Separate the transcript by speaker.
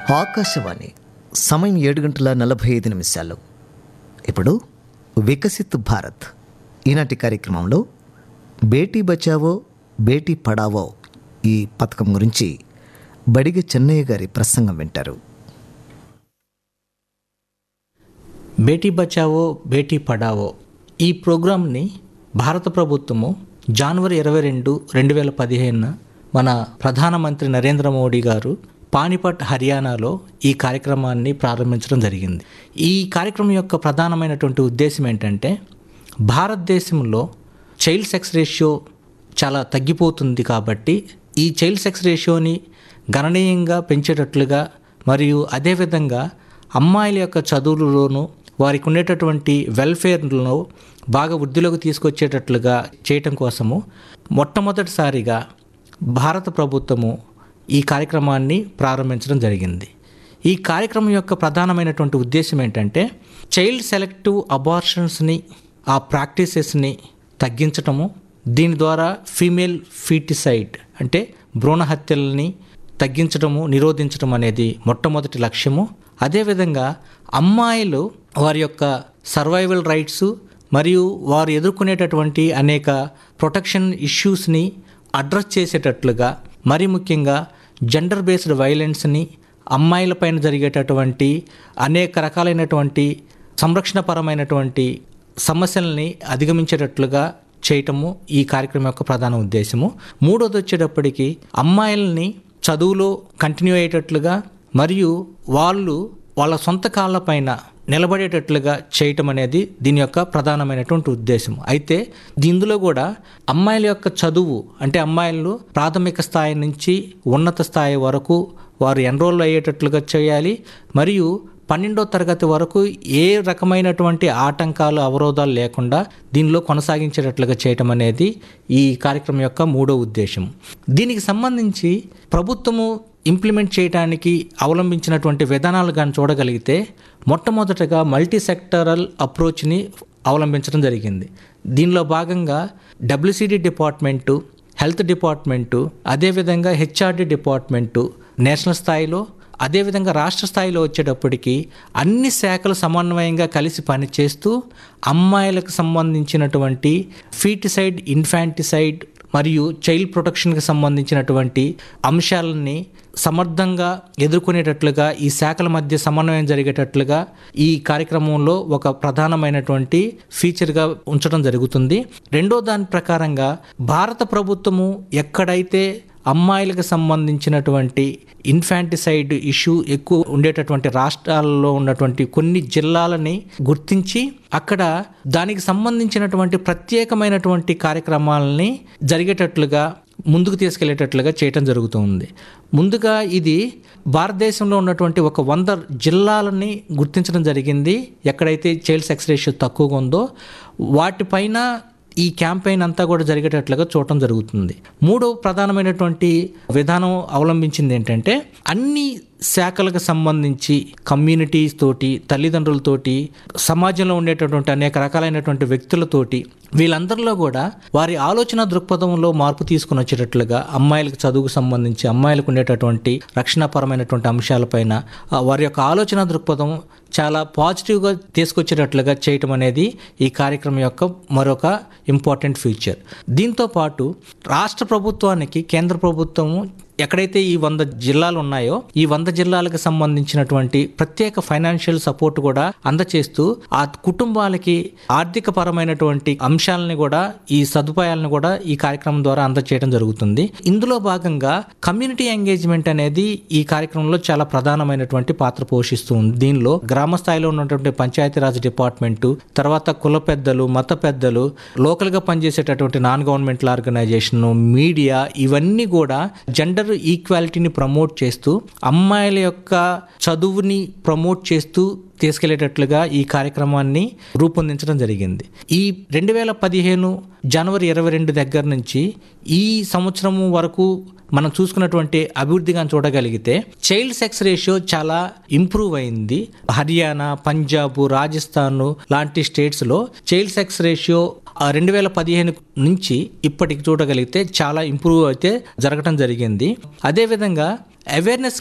Speaker 1: ఆకాశవాణి సమయం ఏడు గంటల నలభై ఐదు నిమిషాలు ఇప్పుడు వికసిత్ భారత్ ఈనాటి కార్యక్రమంలో బేటీ బచావో బేటీ పడావో ఈ పథకం గురించి బడిగ చెన్నయ్య గారి ప్రసంగం వింటారు
Speaker 2: బేటీ బచావో బేటీ పడావో ఈ ప్రోగ్రాంని భారత ప్రభుత్వము జనవరి ఇరవై రెండు రెండు వేల పదిహేనున మన ప్రధానమంత్రి నరేంద్ర మోడీ గారు పానిపట్ హర్యానాలో ఈ కార్యక్రమాన్ని ప్రారంభించడం జరిగింది ఈ కార్యక్రమం యొక్క ప్రధానమైనటువంటి ఉద్దేశం ఏంటంటే భారతదేశంలో చైల్డ్ సెక్స్ రేషియో చాలా తగ్గిపోతుంది కాబట్టి ఈ చైల్డ్ సెక్స్ రేషియోని గణనీయంగా పెంచేటట్లుగా మరియు అదేవిధంగా అమ్మాయిల యొక్క చదువులలోనూ వారికి ఉండేటటువంటి వెల్ఫేర్లో బాగా వృద్ధిలోకి తీసుకొచ్చేటట్లుగా చేయటం కోసము మొట్టమొదటిసారిగా భారత ప్రభుత్వము ఈ కార్యక్రమాన్ని ప్రారంభించడం జరిగింది ఈ కార్యక్రమం యొక్క ప్రధానమైనటువంటి ఉద్దేశం ఏంటంటే చైల్డ్ సెలెక్టివ్ అబార్షన్స్ని ఆ ప్రాక్టీసెస్ని తగ్గించటము దీని ద్వారా ఫీమేల్ ఫీటిసైడ్ అంటే భ్రూణ హత్యలని తగ్గించడము నిరోధించడం అనేది మొట్టమొదటి లక్ష్యము అదేవిధంగా అమ్మాయిలు వారి యొక్క సర్వైవల్ రైట్స్ మరియు వారు ఎదుర్కొనేటటువంటి అనేక ప్రొటెక్షన్ ఇష్యూస్ని అడ్రస్ చేసేటట్లుగా మరి ముఖ్యంగా జెండర్ బేస్డ్ వైలెన్స్ని అమ్మాయిలపైన జరిగేటటువంటి అనేక రకాలైనటువంటి సంరక్షణపరమైనటువంటి సమస్యల్ని అధిగమించేటట్లుగా చేయటము ఈ కార్యక్రమం యొక్క ప్రధాన ఉద్దేశము మూడోది వచ్చేటప్పటికి అమ్మాయిల్ని చదువులో కంటిన్యూ అయ్యేటట్లుగా మరియు వాళ్ళు వాళ్ళ సొంత కాళ్ళపైన నిలబడేటట్లుగా చేయటం అనేది దీని యొక్క ప్రధానమైనటువంటి ఉద్దేశం అయితే ఇందులో కూడా అమ్మాయిల యొక్క చదువు అంటే అమ్మాయిలు ప్రాథమిక స్థాయి నుంచి ఉన్నత స్థాయి వరకు వారు ఎన్రోల్ అయ్యేటట్లుగా చేయాలి మరియు పన్నెండో తరగతి వరకు ఏ రకమైనటువంటి ఆటంకాలు అవరోధాలు లేకుండా దీనిలో కొనసాగించేటట్లుగా చేయటం అనేది ఈ కార్యక్రమం యొక్క మూడో ఉద్దేశం దీనికి సంబంధించి ప్రభుత్వము ఇంప్లిమెంట్ చేయడానికి అవలంబించినటువంటి విధానాలు కానీ చూడగలిగితే మొట్టమొదటగా మల్టీ సెక్టరల్ అప్రోచ్ని అవలంబించడం జరిగింది దీనిలో భాగంగా డబ్ల్యూసిడి డిపార్ట్మెంటు హెల్త్ డిపార్ట్మెంటు అదేవిధంగా హెచ్ఆర్డి డిపార్ట్మెంటు నేషనల్ స్థాయిలో అదేవిధంగా రాష్ట్ర స్థాయిలో వచ్చేటప్పటికి అన్ని శాఖలు సమన్వయంగా కలిసి పనిచేస్తూ అమ్మాయిలకు సంబంధించినటువంటి ఫీటిసైడ్ ఇన్ఫాంటిసైడ్ మరియు చైల్డ్ ప్రొటెక్షన్కి సంబంధించినటువంటి అంశాలని సమర్థంగా ఎదుర్కొనేటట్లుగా ఈ శాఖల మధ్య సమన్వయం జరిగేటట్లుగా ఈ కార్యక్రమంలో ఒక ప్రధానమైనటువంటి ఫీచర్గా ఉంచడం జరుగుతుంది రెండో దాని ప్రకారంగా భారత ప్రభుత్వము ఎక్కడైతే అమ్మాయిలకు సంబంధించినటువంటి ఇన్ఫాంటిసైడ్ ఇష్యూ ఎక్కువ ఉండేటటువంటి రాష్ట్రాల్లో ఉన్నటువంటి కొన్ని జిల్లాలని గుర్తించి అక్కడ దానికి సంబంధించినటువంటి ప్రత్యేకమైనటువంటి కార్యక్రమాలని జరిగేటట్లుగా ముందుకు తీసుకెళ్లేటట్లుగా చేయటం జరుగుతుంది ముందుగా ఇది భారతదేశంలో ఉన్నటువంటి ఒక వంద జిల్లాలని గుర్తించడం జరిగింది ఎక్కడైతే చైల్డ్ సెక్స్ రేషియో తక్కువగా ఉందో వాటిపైన ఈ క్యాంపెయిన్ అంతా కూడా జరిగేటట్లుగా చూడటం జరుగుతుంది మూడో ప్రధానమైనటువంటి విధానం అవలంబించింది ఏంటంటే అన్ని శాఖలకు సంబంధించి కమ్యూనిటీస్ తోటి తల్లిదండ్రులతోటి సమాజంలో ఉండేటటువంటి అనేక రకాలైనటువంటి వ్యక్తులతోటి వీళ్ళందరిలో కూడా వారి ఆలోచన దృక్పథంలో మార్పు తీసుకుని వచ్చేటట్లుగా అమ్మాయిలకు చదువుకు సంబంధించి అమ్మాయిలకు ఉండేటటువంటి రక్షణపరమైనటువంటి అంశాలపైన వారి యొక్క ఆలోచన దృక్పథం చాలా పాజిటివ్గా తీసుకొచ్చేటట్లుగా చేయటం అనేది ఈ కార్యక్రమం యొక్క మరొక ఇంపార్టెంట్ ఫీచర్ దీంతో పాటు రాష్ట్ర ప్రభుత్వానికి కేంద్ర ప్రభుత్వము ఎక్కడైతే ఈ వంద జిల్లాలు ఉన్నాయో ఈ వంద జిల్లాలకు సంబంధించినటువంటి ప్రత్యేక ఫైనాన్షియల్ సపోర్ట్ కూడా అందచేస్తూ ఆ కుటుంబాలకి ఆర్థిక పరమైనటువంటి అంశాలని కూడా ఈ సదుపాయాలను కూడా ఈ కార్యక్రమం ద్వారా అందచేయడం జరుగుతుంది ఇందులో భాగంగా కమ్యూనిటీ ఎంగేజ్మెంట్ అనేది ఈ కార్యక్రమంలో చాలా ప్రధానమైనటువంటి పాత్ర పోషిస్తుంది దీనిలో గ్రామ స్థాయిలో ఉన్నటువంటి పంచాయతీరాజ్ డిపార్ట్మెంటు తర్వాత కుల పెద్దలు మత పెద్దలు లోకల్గా పనిచేసేటటువంటి నాన్ గవర్నమెంటల్ ఆర్గనైజేషన్ మీడియా ఇవన్నీ కూడా జెండర్ ఈక్వాలిటీని ప్రమోట్ చేస్తూ అమ్మాయిల యొక్క చదువుని ప్రమోట్ చేస్తూ తీసుకెళ్లేటట్లుగా ఈ కార్యక్రమాన్ని రూపొందించడం జరిగింది ఈ రెండు వేల పదిహేను జనవరి ఇరవై రెండు దగ్గర నుంచి ఈ సంవత్సరం వరకు మనం చూసుకున్నటువంటి అభివృద్ధిగా చూడగలిగితే చైల్డ్ సెక్స్ రేషియో చాలా ఇంప్రూవ్ అయింది హర్యానా పంజాబ్ రాజస్థాన్ లాంటి స్టేట్స్లో చైల్డ్ సెక్స్ రేషియో రెండు వేల పదిహేను నుంచి ఇప్పటికి చూడగలిగితే చాలా ఇంప్రూవ్ అయితే జరగడం జరిగింది అదేవిధంగా అవేర్నెస్